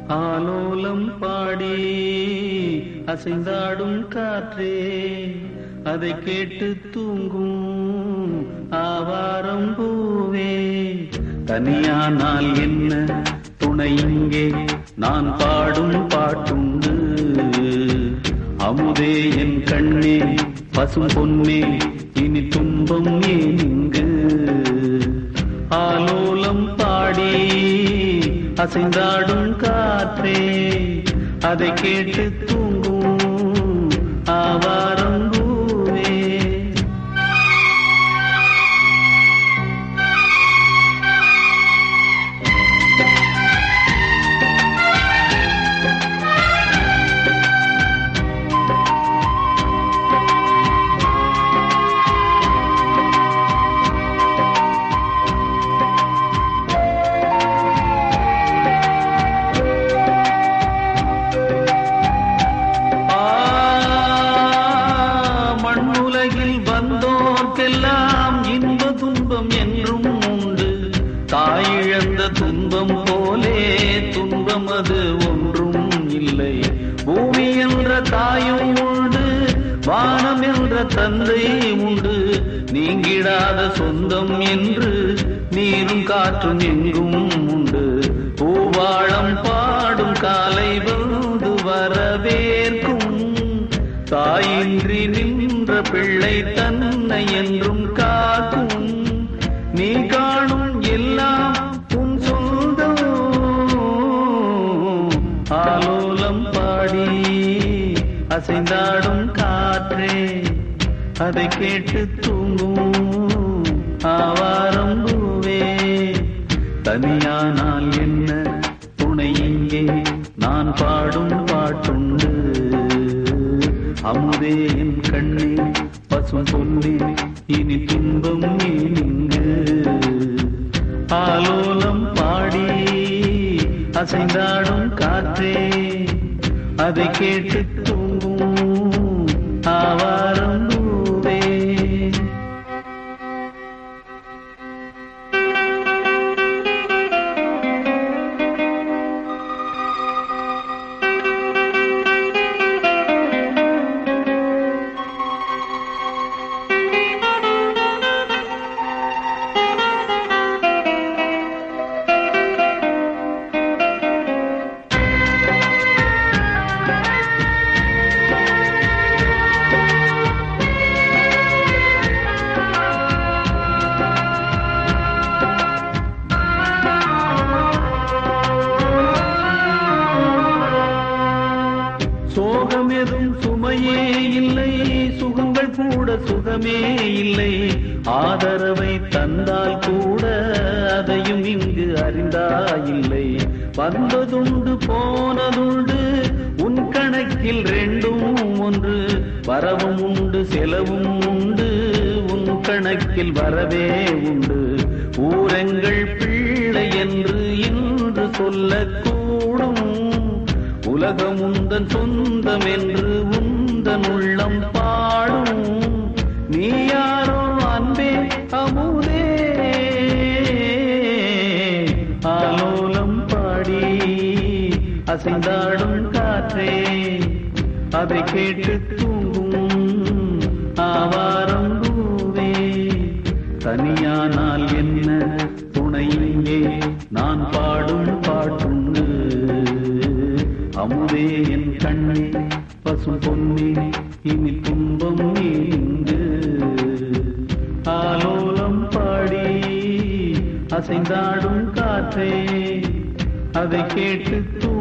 ஆலோலம் பாடி அசைந்தாடும் காற்றே அதை கேட்டு தூங்கும் ஆவாரம் பூவே தனியானால் என்ன துணை இங்கே நான் பாடும் பாட்டுண்டு அமுதே என் கண்ணே பசும் பொன்னே இனி துன்பம் ஏன் இங்கு ஆலோலம் பாடி அசைந்தாடும் காற்றே அதை கேட்டு தூங்கும் ஆவாரம் பூவே ஆ, மண்ணுலகில் வந்தோர்க்கெல்லாம் இன்ப துன்பம் என்றும் உண்டு தாயிழந்த துன்பம் போலே துன்பம் அது ஒன்றும் இல்லை பூமி என்ற தாயும் உண்டு வானம் என்ற தந்தை உண்டு நீங்கிடாத சொந்தம் என்று நீரும் காற்றும் எங்கும் உண்டு பூவாழம் பாடும் காலை வந்து வரவேற்கும் தாயின்றி நின்ற பிள்ளை தன்னை என்றும் காக்கும் நீ காணும் எல்லாம் உன் சொந்தம் ஆலோலம் பாடி அசைந்தாடும் காற்றே அதை கேட்டு தூங்கும் ஆவாரம் பூவே தனியானால் என்ன துணை இங்கே நான் பாடும் பாட்டுண்டு அமுதே என் கண்ணே பசும் பொன்னே இனி துன்பம் ஏன் இங்கு ஆலோலம் பாடி அசைந்தாடும் காற்றே அதை கேட்டு தூங்கும் ஆவாரம் பூவே சோகம் எதும் சுமையே இல்லை சுகங்கள் கூட சுகமே இல்லை ஆதரவை தந்தால் கூட அதையும் இங்கு அறிந்தாயில்லை வந்ததுண்டு போனதுண்டு உன் கணக்கில் ரெண்டும் ஒன்று வரவும் உண்டு செலவும் உண்டு உன் கணக்கில் வரவே உண்டு ஊரங்கள் பிள்ளை என்று இன்று சொல்லக்கூடும் உலகம் உந்தன் சொந்தம் என்று உந்தன் உள்ளம் பாடும் நீ யாரோ அன்பே அமுதே ஆலோலம் பாடி அசைந்தாடும் காற்றே அதை கேட்டு தூங்கும் ஆவாரம் பூவே தனியானால் என்ன துணை இங்கே நான் பாடும் பாட்டுண்டு அமுதே என் கண்ணே பசும் பொன்னே இனி துன்பம் இங்கு ஆலோலம் பாடி அசைந்தாடும் காற்றே அதை கேட்டு தூ